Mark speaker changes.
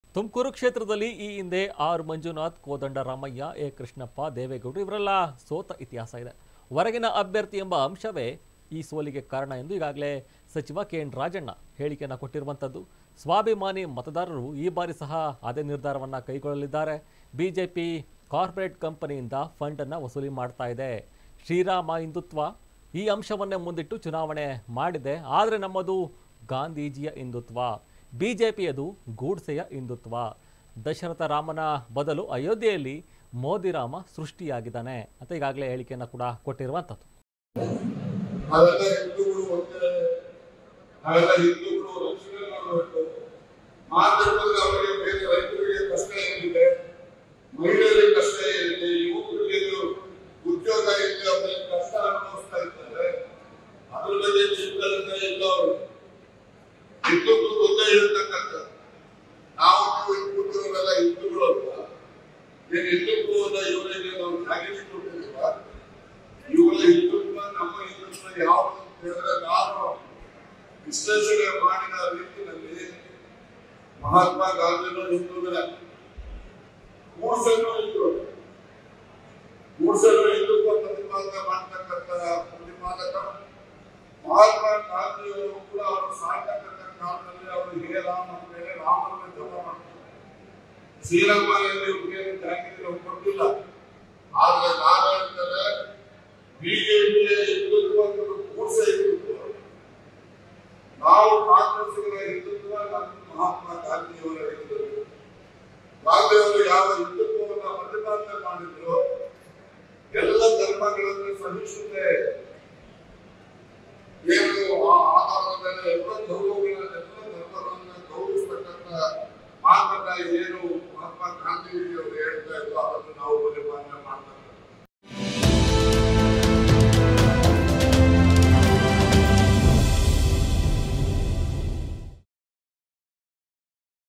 Speaker 1: ತುಮಕೂರು ಕ್ಷೇತ್ರದಲ್ಲಿ ಈ ಹಿಂದೆ ಆರ್ ಮಂಜುನಾಥ್ ಕೋದಂಡ ರಾಮಯ್ಯ ಎ ಕೃಷ್ಣಪ್ಪ ದೇವೇಗೌಡರು ಇವರೆಲ್ಲ ಸೋತ ಇತಿಹಾಸ ಇದೆ ಹೊರಗಿನ ಅಭ್ಯರ್ಥಿ ಎಂಬ ಅಂಶವೇ ಈ ಸೋಲಿಗೆ ಕಾರಣ ಎಂದು ಈಗಾಗಲೇ ಸಚಿವ ಕೆ ಎನ್ ರಾಜಣ್ಣ ಹೇಳಿಕೆಯನ್ನು ಕೊಟ್ಟಿರುವಂಥದ್ದು ಸ್ವಾಭಿಮಾನಿ ಮತದಾರರು ಈ ಬಾರಿ ಸಹ ಅದೇ ನಿರ್ಧಾರವನ್ನು ಕೈಗೊಳ್ಳಲಿದ್ದಾರೆ ಬಿಜೆಪಿ ಕಾರ್ಪೊರೇಟ್ ಕಂಪನಿಯಿಂದ ಫಂಡನ್ನು ವಸೂಲಿ ಮಾಡ್ತಾ ಇದೆ ಶ್ರೀರಾಮ ಹಿಂದುತ್ವ ಈ ಅಂಶವನ್ನೇ ಮುಂದಿಟ್ಟು ಚುನಾವಣೆ ಮಾಡಿದೆ ಆದರೆ ನಮ್ಮದು ಗಾಂಧೀಜಿಯ ಹಿಂದುತ್ವ ಬಿಜೆಪಿಯದು ಗೂಡ್ಸೆಯ ಹಿಂದುತ್ವ ದಶರಥ ರಾಮನ ಬದಲು ಅಯೋಧ್ಯೆಯಲ್ಲಿ ಮೋದಿ ರಾಮ ಸೃಷ್ಟಿಯಾಗಿದ್ದಾನೆ ಅಂತ ಈಗಾಗಲೇ ಹೇಳಿಕೆಯನ್ನು ಕೂಡ ಕೊಟ್ಟಿರುವಂಥದ್ದು
Speaker 2: ಅವೆಲ್ಲ ಹಿಂದೂಗಳು ಒಂದೇ ಅವೆಲ್ಲ ಹಿಂದೂಗಳು ರಕ್ಷಣೆ ಮಾಡಬೇಕು ಮಾತಾಡಿದ್ರೆ ಅವರಿಗೆ ಬೇರೆ ರೈತರಿಗೆ ಕಷ್ಟ ಏನಿದೆ ಮಹಿಳೆಯರಿಗೆ ಕಷ್ಟ ಏನಿದೆ ಯುವಕರಿಗೆ ಉದ್ಯೋಗ ಇದೆ ಅವರಿಗೆ ಕಷ್ಟ ಅನುಭವಿಸ್ತಾ ಇದ್ದಾರೆ ಅದ್ರ ಬಗ್ಗೆ ಚಿಂತನೆ ಇಲ್ಲ ಅವರು ಹಿಂದೂಗಳು ಒಂದೇ ಹೇಳ್ತಕ್ಕಂಥ ನಾವು ನೀವು ಹಿಂದೂಗಳವೆಲ್ಲ ಹಿಂದೂಗಳು ಅಲ್ವಾ ನೀನು ಹಿಂದುತ್ವವನ್ನ ಇವರಿಗೆ ನಾವು ಜಾಗೃತಿ ಕೊಟ್ಟಿಲ್ವಾ ಇವುಗಳ ಹಿಂದುತ್ವ ನಮ್ಮ ಹಿಂದುತ್ವ ಯಾವುದು ಅಂತ ಹೇಳಿದ್ರೆ ನಾನು ವಿಶ್ಲೇಷಣೆ ಮಾಡಿದ ರೀತಿಯಲ್ಲಿ ಮಹಾತ್ಮ ಗಾಂಧಿನೂ ಹಿಂದೂಗಳೇ ಮೂರ್ಸನ್ನು ಹಿಂದೂ ಮೂರ್ಸನ್ನು ಹಿಂದುತ್ವ ಪ್ರತಿಪಾದನೆ ಮಾಡ್ತಕ್ಕಂಥ ಪ್ರತಿಪಾದಕ ಮಹಾತ್ಮ ಗಾಂಧಿಯವರು ಕೂಡ ಅವರು ಸಾಯ್ತಕ್ಕಂಥ ಕಾಲದಲ್ಲಿ ಅವರು ಹೇ ರಾಮ ಅಂತ ಹೇಳಿ ರಾಮನ ಜಪ ಮಾಡ್ತಾರೆ ಶ್ರೀರಾಮನಲ್ಲಿ ಇವ್ರಿಗೆ ಜಾಗೃತಿ ಕೊಟ್ಟಿಲ್ಲ ಆದ್ರೆ ನಾನು ಹೇಳ್ತೇನೆ ಬಿಜೆಪಿಯ ಹಿಂದುತ್ವ ಕೂಡಿಸ ಹಿಂದುತ್ವ ನಾವು ಕಾಂಗ್ರೆಸ್ಸಿಗರ ಹಿಂದುತ್ವ ಮತ್ತು ಮಹಾತ್ಮ ಗಾಂಧಿಯವರ ಹಿಂದುತ್ವ ಗಾಂಧಿಯವರು ಯಾವ ಹಿಂದುತ್ವವನ್ನ ಪ್ರತಿಪಾದನೆ ಮಾಡಿದ್ರು ಎಲ್ಲ ಧರ್ಮಗಳನ್ನು ಸಹಿಸುತ್ತೆ ಏನು ಆ ಆಧಾರದ ಮೇಲೆ ಎಲ್ಲ ಧರ್ಮಗಳ ಎಲ್ಲ ಧರ್ಮಗಳನ್ನ ಗೌರವಿಸ್ತಕ್ಕಂಥ ಮಾತನ್ನ ಏನು